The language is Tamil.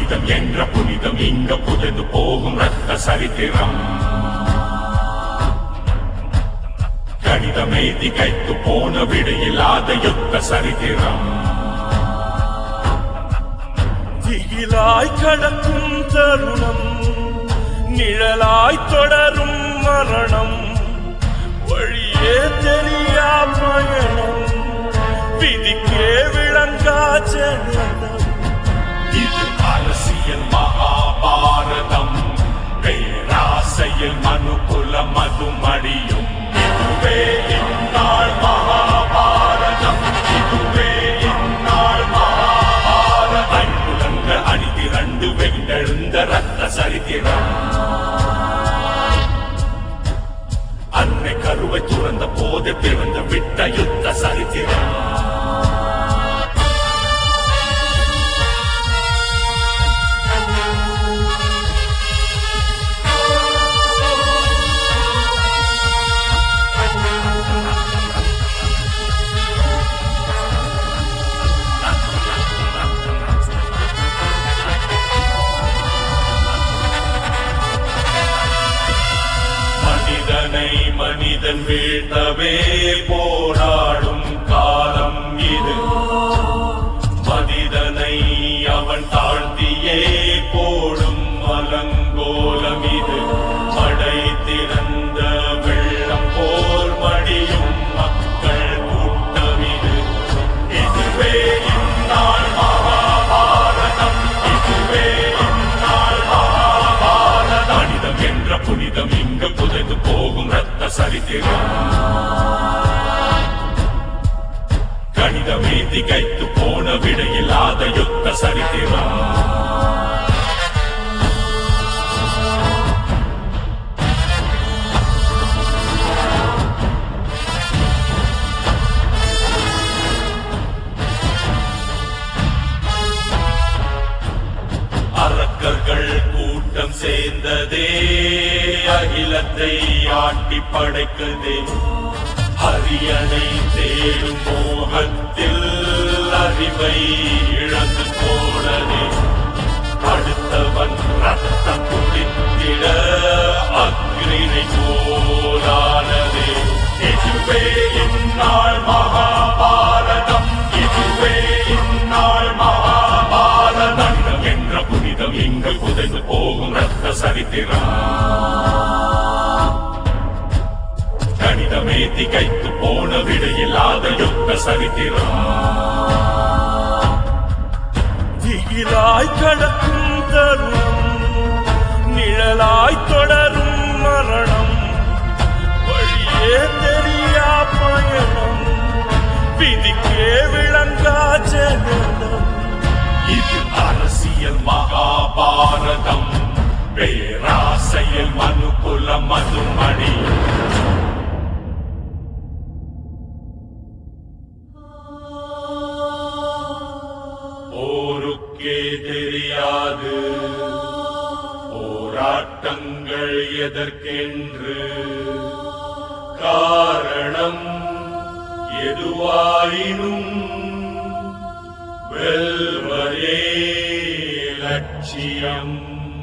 கணிதம் என்ற புனிதம் இங்க புதைந்து போகும் ரத்த சரித்திரம் கணிதமே திகைத்து போன விடையில்லாத யுத்த சரித்திரம் திகிலாய் கடக்கும் தருணம் நிழலாய் தொடரும் மரணம் வழியே தெரியா பயணம் விதிக்கே விளங்கா ஜனனம் இது அரசியல் மகாபாரதம் பேராசையில் மனுகுல மதுமடியும் இதுவே இந்நாள் மகாபாரதம் இதுவே இந்நாள் மகாபாரதம் ஐம்புலங்க அணிதிரண்டு வெண்டெழுந்த ரத்த சரித்திரம் அன்னை கருவை துறந்த போது பிறந்த விட்ட யுத்த சரித்திரம் மனிதனை மனிதன் வீழ்த்தவே போராடும் காலம் இது மனிதனை அவன் தாழ்த்தியே போடும் அலங்கோலம் இது மடை திறந்த வெள்ளம் போல் மடியும் மக்கள் கூட்டம் இது இதுவே இந்நாள் மகாபாரதம் இதுவே இந்நாள் மகாபாரதம் மனிதம் என்ற புனிதம் இங்கு புதைந்து போகும் ரத்த சரித்திரம் கணிதமே திகைத்து போன விடையில்லாத யுத்த சரித்திரம் அரக்கர்கள் கூட்டம் சேர்ந்ததே அகிலத்தை ஆட்டி படைக்குதே அரியணை தேடும் மோகத்தில் அறிவை இழந்து போனதே அடுத்தவன் ரத்தம் குடித்திட அக்ரிணை போலானதே இதுவே இந்நாள் மகாபாரதம் இதுவே இந்நாள் மகாபாரதம் என்ற புனிதம் இங்கு புதைந்து போகும் ரத்த சரித்திரம் கணிதமே திகைத்து போன விடையில்லாத யுத்த சரித்திரம் திகிலாய் கடக்கும் தருணம் நிழலாய் தொடரும் மரணம் வழியே தெரியா பயணம் விதிக்கே விளங்கா ஜனனம் இது அரசியல் மகாபாரதம் பேராசையில் மனுகுல மதுமணி போருக்கே தெரியாது போராட்டங்கள் எதற்கென்று காரணம் எதுவாயினும் வெல்வரே லட்சியம்